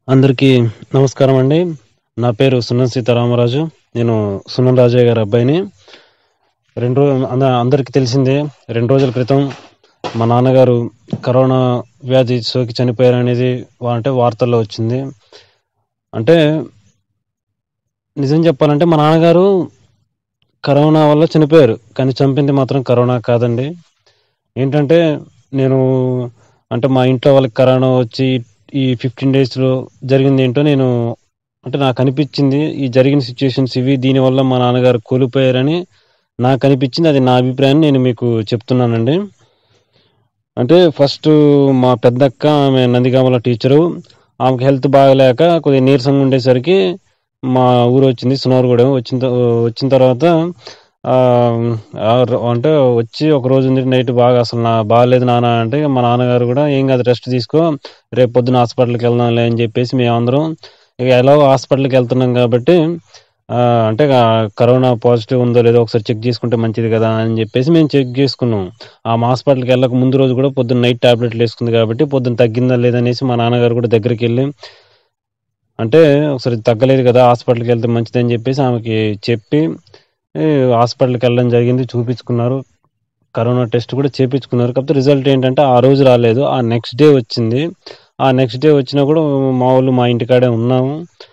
అందరికీ నమస్కారం అండి నా పేరు సున్నం సీతారామరాజు నేను సున్నం రాజయ్య గారి అబ్బాయిని రెండు రోజు అంద అందరికీ తెలిసిందే రెండు రోజుల క్రితం మా నాన్నగారు కరోనా వ్యాధి సోకి చనిపోయారు అనేది వా- అంటే వార్తల్లో వచ్చింది అంటే నిజం చెప్పాలంటే మా నాన్నగారు కరోనా వల్ల చనిపోయారు కానీ చంపింది మాత్రం కరోనా కాదండి ఏంటంటే నేను అంటే మా ఇంట్లో వాళ్ళకి కరోనా వచ్చి ఈ ఫిఫ్టీన్ డేస్లో జరిగింది ఏంటో నేను అంటే నాకు అనిపించింది ఈ జరిగిన సిచ్యుయేషన్స్ ఇవి దీనివల్ల మా నాన్నగారు కోల్పోయారని నాకు అనిపించింది అది నా అభిప్రాయం నేను మీకు చెప్తున్నానండి అంటే ఫస్ట్ మా పెద్దక్క ఆమె నందిగామల టీచరు ఆమెకు హెల్త్ బాగలేక కొద్దిగా నీరసంగా ఉండేసరికి మా ఊరు వచ్చింది సునారుగూడెం వచ్చిన త- వచ్చిన తర్వాత ఆ, ఆ రో- అంటే వచ్చి ఒక రోజు ఉంది నైట్ బాగా అసలు నా బాగాలేదు నాన్న అంటే మా నాన్నగారు కూడా ఏం కాదు రెస్ట్ తీసుకో రేపు పొద్దున హాస్పిటల్కి వెళ్దాంలే అని చెప్పేసి మేమందరం ఇక ఎలాగో హాస్పిటల్కి వెళ్తున్నాం కాబట్టి ఆ, అంటే ఇక కరోనా పాజిటివ్ ఉందో లేదో ఒకసారి చెక్ చేసుకుంటే మంచిది కదా అని చెప్పేసి మేము చెక్ చేసుకున్నాం ఆ హాస్పిటల్కి వెళ్ళక ముందు రోజు కూడా పొద్దున్న నైట్ టాబ్లెట్లు వేసుకుంది కాబట్టి పొద్దున్న తగ్గిందా లేదనేసి మా నాన్నగారు కూడా దగ్గరికి వెళ్ళి అంటే ఒకసారి తగ్గలేదు కదా హాస్పిటల్కి వెళ్తే మంచిదని చెప్పేసి ఆమెకి చెప్పి ఏ, హాస్పిటల్కి వెళ్ళడం జరిగింది చూపించుకున్నారు కరోనా టెస్ట్ కూడా చేపించుకున్నారు కాకపోతే రిజల్ట్ ఏంటంటే ఆ రోజు రాలేదు ఆ నెక్స్ట్ డే వచ్చింది ఆ నెక్స్ట్ డే వచ్చినా కూడా మా వాళ్ళు మా ఇంటికాడే ఉన్నాము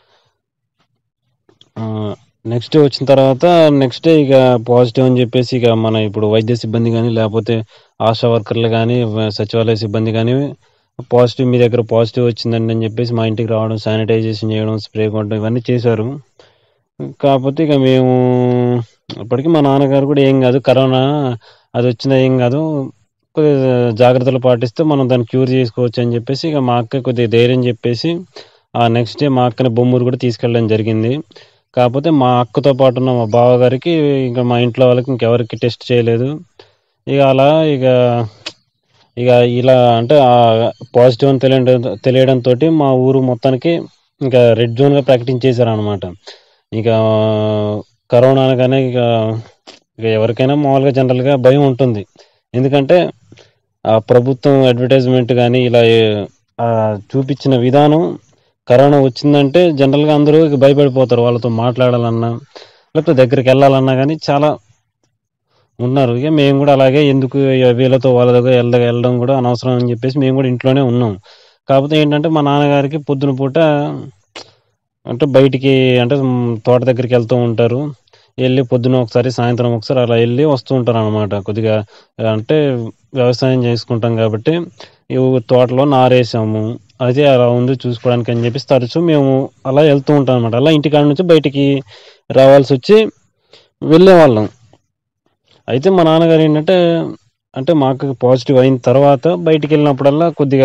నెక్స్ట్ డే వచ్చిన తర్వాత నెక్స్ట్ డే ఇక పాజిటివ్ అని చెప్పేసి ఇక మన ఇప్పుడు వైద్య సిబ్బంది కానీ లేకపోతే ఆశా వర్కర్లు కానీ సచివాలయ సిబ్బంది కానీ పాజిటివ్ మీ దగ్గర పాజిటివ్ వచ్చిందండి అని చెప్పేసి మా ఇంటికి రావడం శానిటైజేషన్ చేయడం స్ప్రే కొట్టడం ఇవన్నీ చేశారు కాకపోతే ఇక మేము అప్పటికి మా నాన్నగారు కూడా ఏం కాదు కరోనా అది వచ్చినా ఏం కాదు కొద్దిగా జాగ్రత్తలు పాటిస్తే మనం దాన్ని క్యూర్ చేసుకోవచ్చు అని చెప్పేసి ఇక మా అక్క కొద్దిగా ధైర్యం చెప్పేసి ఆ నెక్స్ట్ డే మా అక్కని బొమ్మూరు కూడా తీసుకెళ్ళడం జరిగింది కాకపోతే మా అక్కతో పాటు ఉన్న మా బావగారికి ఇంకా మా ఇంట్లో వాళ్ళకి ఇంకెవరికి టెస్ట్ చేయలేదు ఇక అలా ఇక ఇక ఇలా అంటే పాజిటివ్ అని తెలియడం తెలియడంతో మా ఊరు మొత్తానికి ఇంకా రెడ్ జోన్గా ప్రకటించేశారు అనమాట ఇక కరోనా అనగానే ఇక ఇక ఎవరికైనా మామూలుగా జనరల్గా భయం ఉంటుంది ఎందుకంటే ఆ ప్రభుత్వం అడ్వర్టైజ్మెంట్ కానీ ఇలా ఏ- ఆ చూపించిన విధానం కరోనా వచ్చిందంటే జనరల్గా అందరూ ఇక భయపడిపోతారు వాళ్ళతో మాట్లాడాలన్నా లేకపోతే దగ్గరికి వెళ్ళాలన్నా కానీ చాలా ఉన్నారు ఇక మేము కూడా అలాగే ఎందుకు ఇక వీళ్ళతో వాళ్ళ దగ్గర వెళ్ళ వెళ్ళడం కూడా అనవసరం అని చెప్పేసి మేము కూడా ఇంట్లోనే ఉన్నాం కాకపోతే ఏంటంటే మా నాన్నగారికి పొద్దున పూట అంటే బయటికి అంటే మ్, తోట దగ్గరికి వెళ్తూ ఉంటారు వెళ్ళి పొద్దున ఒకసారి సాయంత్రం ఒకసారి అలా వెళ్ళి వస్తూ ఉంటారు అనమాట కొద్దిగా అంటే వ్యవసాయం చేసుకుంటాం కాబట్టి ఈ తోటలో నారేసాము అది అలా ఉంది చూసుకోవడానికి అని చెప్పేసి తరచూ మేము అలా వెళ్తూ ఉంటాం అనమాట అలా ఇంటికాడ నుంచి బయటికి రావాల్సి వచ్చి వెళ్ళేవాళ్ళం అయితే మా నాన్నగారు ఏంటంటే అంటే మాకు పాజిటివ్ అయిన తర్వాత బయటికి వెళ్ళినప్పుడల్లా కొద్దిగా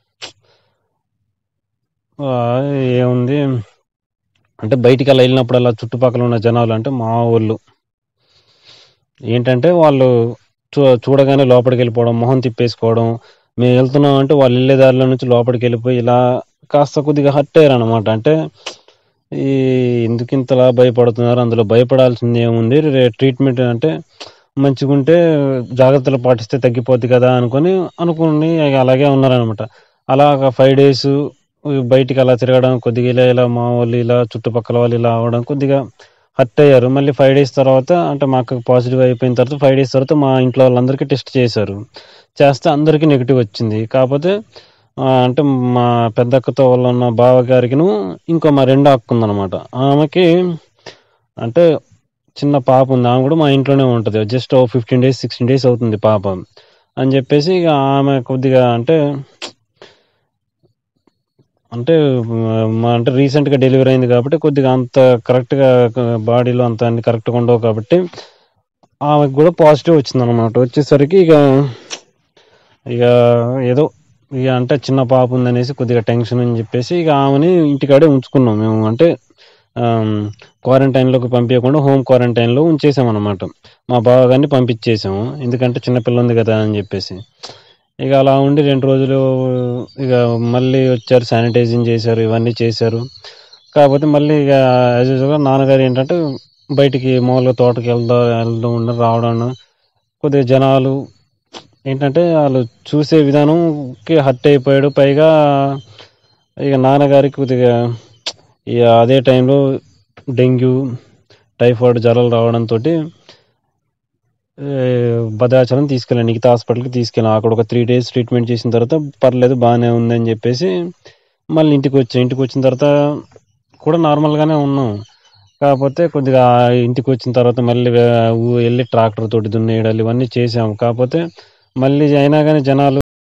ఆ, ఏముంది అంటే బయటికి అలా వెళ్ళినప్పుడల్లా చుట్టుపక్కల ఉన్న జనాలు అంటే మా వాళ్ళు ఏంటంటే వాళ్ళు చూ చూడగానే లోపలికి వెళ్ళిపోవడం మొహం తిప్పేసుకోవడం మేము వెళ్తున్నాం అంటే వాళ్ళు వెళ్ళే దారిలో నుంచి లోపలికి వెళ్ళిపోయి ఇలా కాస్త కొద్దిగా హర్ట్ అయ్యారు అనమాట అంటే ఈ ఎందుకు ఇంతలా భయపడుతున్నారు అందులో భయపడాల్సింది ఏముంది రే- ట్రీట్మెంట్ అంటే మంచిగుంటే జాగ్రత్తలు పాటిస్తే తగ్గిపోద్ది కదా అనుకొని అనుకుని ఇక అలాగే ఉన్నారనమాట అలా ఒక ఫైవ్ డేస్ బయటికి అలా తిరగడం కొద్దిగా ఇలా ఇలా మా వాళ్ళు ఇలా చుట్టుపక్కల వాళ్ళు ఇలా అవడం కొద్దిగా హర్ట్ అయ్యారు మళ్ళీ ఫైవ్ డేస్ తర్వాత అంటే మాకు పాజిటివ్ అయిపోయిన తర్వాత ఫైవ్ డేస్ తర్వాత మా ఇంట్లో వాళ్ళందరికీ టెస్ట్ చేశారు చేస్తే అందరికీ నెగిటివ్ వచ్చింది కాకపోతే ఆ, అంటే మా పెద్దక్కతో వాళ్ళ ఉన్న బావ గారికిను ఇంకో మా రెండో అక్క ఉందన్నమాట ఆమెకి అంటే చిన్న పాప ఉంది ఆమె కూడా మా ఇంట్లోనే ఉంటుంది జస్ట్ ఓ ఫిఫ్టీన్ డేస్ సిక్స్టీన్ డేస్ అవుతుంది పాప అని చెప్పేసి ఇక ఆమె కొద్దిగా అంటే అంటే మా అంటే రీసెంట్గా డెలివరీ అయింది కాబట్టి కొద్దిగా అంత కరెక్ట్గా బాడీలో అంత అన్ని కరెక్ట్గా ఉండవు కాబట్టి ఆమెకు కూడా పాజిటివ్ వచ్చింది అనమాట వచ్చేసరికి ఇక ఇక ఏదో ఇక అంటే చిన్న పాప ఉందనేసి కొద్దిగా టెన్షన్ అని చెప్పేసి ఇక ఆమెని ఇంటికాడే ఉంచుకున్నాం మేము అంటే క్వారంటైన్లోకి పంపించకుండా హోమ్ క్వారంటైన్లో ఉంచేసామన్నమాట మా బావగారిని పంపించేసాము ఎందుకంటే చిన్నపిల్ల ఉంది కదా అని చెప్పేసి ఇక అలా ఉండి రెండు రోజులు ఇక మళ్ళీ వచ్చారు శానిటైజింగ్ చేశారు ఇవన్నీ చేశారు కాకపోతే మళ్ళీ ఇక యాజ్ యూజువల్గా నాన్నగారు ఏంటంటే బయటికి మామూలుగా తోటకి వెళ్దా వెళ్తూ ఉండడం రావడం కొద్దిగా జనాలు ఏంటంటే వాళ్ళు చూసే విధానంకి హర్ట్ అయిపోయాడు పైగా ఇక నాన్నగారికి కొద్దిగా ఇక అదే టైంలో డెంగ్యూ టైఫాయిడ్ జ్వరాలు రావడంతో భద్రాచలం తీసుకెళ్ళాను మిగతా హాస్పిటల్కి తీసుకెళ్ళాను అక్కడ ఒక త్రీ డేస్ ట్రీట్మెంట్ చేసిన తర్వాత పర్లేదు బాగానే ఉందని చెప్పేసి మళ్ళీ ఇంటికి వచ్చాను ఇంటికి వచ్చిన తర్వాత కూడా నార్మల్గానే ఉన్నాం కాకపోతే కొద్దిగా ఇంటికి వచ్చిన తర్వాత మళ్ళీ వే- ఊ- వెళ్ళి ట్రాక్టర్ తోటి దున్నేయడాలు ఇవన్నీ చేసాము కాకపోతే మళ్ళీ అయినా కానీ జనాలు